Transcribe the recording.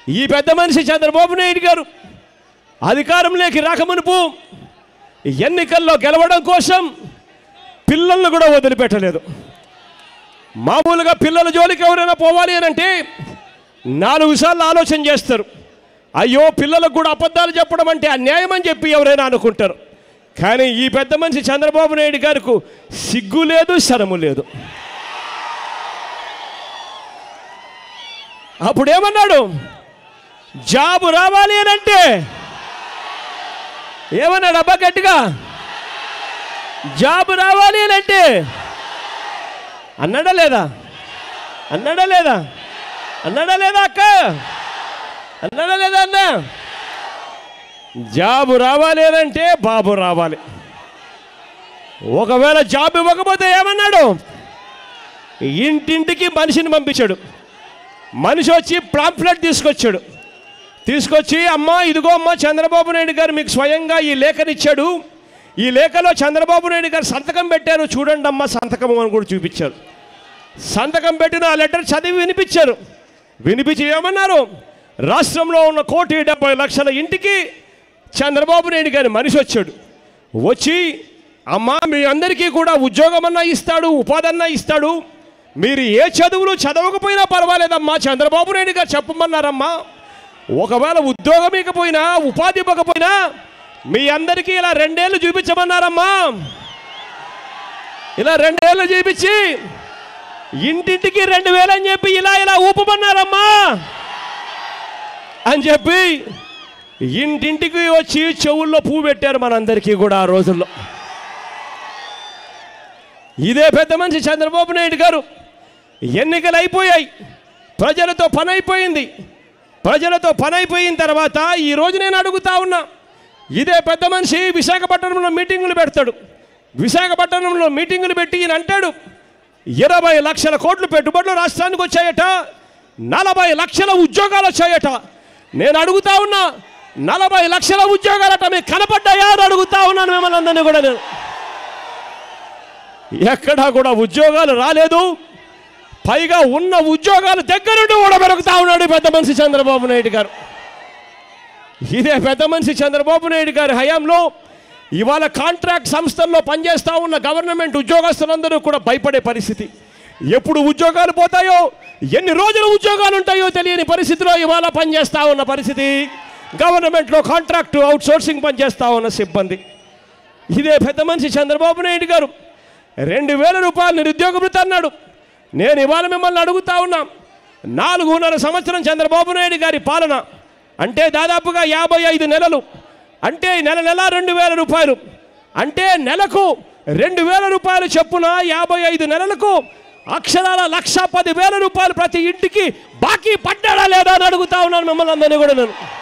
ఈ పెద్ద మనిషి చంద్రబాబు నాయుడు గారు అధికారంలోకి రాకమునుపు ఎన్నికల్లో గెలవడం కోసం పిల్లలను కూడా వదిలిపెట్టలేదు మామూలుగా పిల్లల జోలికి ఎవరైనా పోవాలి అని అంటే నాలుగు సార్లు ఆలోచన చేస్తారు అయ్యో పిల్లలకు కూడా అబద్ధాలు చెప్పడం అంటే అన్యాయం అని చెప్పి ఎవరైనా అనుకుంటారు కానీ ఈ పెద్ద మనిషి చంద్రబాబు నాయుడు గారికి సిగ్గు లేదు శరము లేదు అప్పుడు ఏమన్నాడు జాబు రావాలి అని అంటే ఏమన్నాడు అబ్బా గట్టిగా జాబు రావాలి అని అంటే అన్నాడా లేదా అన్నాడా లేదా అన్నాడా లేదా అక్క అన్నాడా లేదా అన్న జాబు రావాలి అని అంటే బాబు రావాలి ఒకవేళ జాబ్ ఇవ్వకపోతే ఏమన్నాడు ఇంటింటికి మనిషిని పంపించాడు మనిషి వచ్చి పాంప్లెట్ తీసుకొచ్చాడు తీసుకొచ్చి అమ్మ ఇదిగో అమ్మ చంద్రబాబు నాయుడు గారు మీకు స్వయంగా ఈ లేఖనిచ్చాడు ఈ లేఖలో చంద్రబాబు నాయుడు గారు సంతకం పెట్టారు చూడండి అమ్మ సంతకం అని కూడా చూపించారు సంతకం పెట్టిన ఆ లెటర్ చదివి వినిపించారు వినిపించి ఏమన్నారు రాష్ట్రంలో ఉన్న కోటి డెబ్బై లక్షల ఇంటికి చంద్రబాబు నాయుడు గారి మనిషి వచ్చాడు వచ్చి అమ్మా మీ అందరికీ కూడా ఉద్యోగం అన్నా ఇస్తాడు ఉపాధి అన్నా ఇస్తాడు మీరు ఏ చదువులు చదవకపోయినా పర్వాలేదమ్మా చంద్రబాబు నాయుడు గారు చెప్పమన్నారమ్మా ఒకవేళ ఉద్యోగం ఇకపోయినా ఉపాధి ఇవ్వకపోయినా మీ అందరికీ ఇలా రెండేళ్ళు చూపించమన్నారమ్మా ఇలా రెండేళ్ళు చూపించి ఇంటింటికి రెండు వేలు అని చెప్పి ఇలా ఇలా ఊపమన్నారమ్మా అని చెప్పి ఇంటింటికి వచ్చి చెవుల్లో పువ్వు పెట్టారు మనందరికీ కూడా ఆ రోజుల్లో ఇదే పెద్ద మనిషి చంద్రబాబు నాయుడు గారు ఎన్నికలు అయిపోయాయి ప్రజలతో పని అయిపోయింది ప్రజలతో పని అయిపోయిన తర్వాత ఈ రోజు నేను అడుగుతా ఉన్నా ఇదే పెద్ద మనిషి విశాఖపట్నంలో మీటింగులు పెడతాడు విశాఖపట్నంలో మీటింగులు పెట్టి ఈయన అంటాడు ఇరవై లక్షల కోట్లు పెట్టుబడులు రాష్ట్రానికి వచ్చాయట నలభై లక్షల ఉద్యోగాలు వచ్చాయట నేను అడుగుతా ఉన్నా నలభై లక్షల ఉద్యోగాలట మీకు కనపడ్డాయా అని అడుగుతా ఉన్నాను మిమ్మల్ని అందరినీ కూడా నేను ఎక్కడా కూడా ఉద్యోగాలు రాలేదు పైగా ఉన్న ఉద్యోగాలు దగ్గరుండి కూడా పెరుగుతా ఉన్నాడు ఈ పెద్ద మనిషి చంద్రబాబు నాయుడు గారు ఇదే పెద్ద మనిషి చంద్రబాబు నాయుడు గారి హయాంలో ఇవాళ కాంట్రాక్ట్ సంస్థల్లో పనిచేస్తూ ఉన్న గవర్నమెంట్ ఉద్యోగస్తులందరూ కూడా భయపడే పరిస్థితి ఎప్పుడు ఉద్యోగాలు పోతాయో ఎన్ని రోజులు ఉద్యోగాలు ఉంటాయో తెలియని పరిస్థితిలో ఇవాళ పనిచేస్తూ ఉన్న పరిస్థితి గవర్నమెంట్లో కాంట్రాక్టు అవుట్ సోర్సింగ్ పనిచేస్తూ ఉన్న సిబ్బంది ఇదే పెద్ద మనిషి చంద్రబాబు నాయుడు గారు రెండు వేల రూపాయలు నిరుద్యోగ భృతి అన్నాడు నేను ఇవాళ మిమ్మల్ని అడుగుతా ఉన్నా నాలుగున్నర సంవత్సరం చంద్రబాబు నాయుడు గారి పాలన అంటే దాదాపుగా యాభై ఐదు నెలలు అంటే నెల నెల రెండు వేల రూపాయలు అంటే నెలకు రెండు వేల రూపాయలు చొప్పున యాభై ఐదు నెలలకు అక్షరాల లక్ష పది వేల రూపాయలు ప్రతి ఇంటికి బాకీ పడ్డాడా లేదా అని అడుగుతా ఉన్నాను మిమ్మల్ని అందరినీ కూడా నేను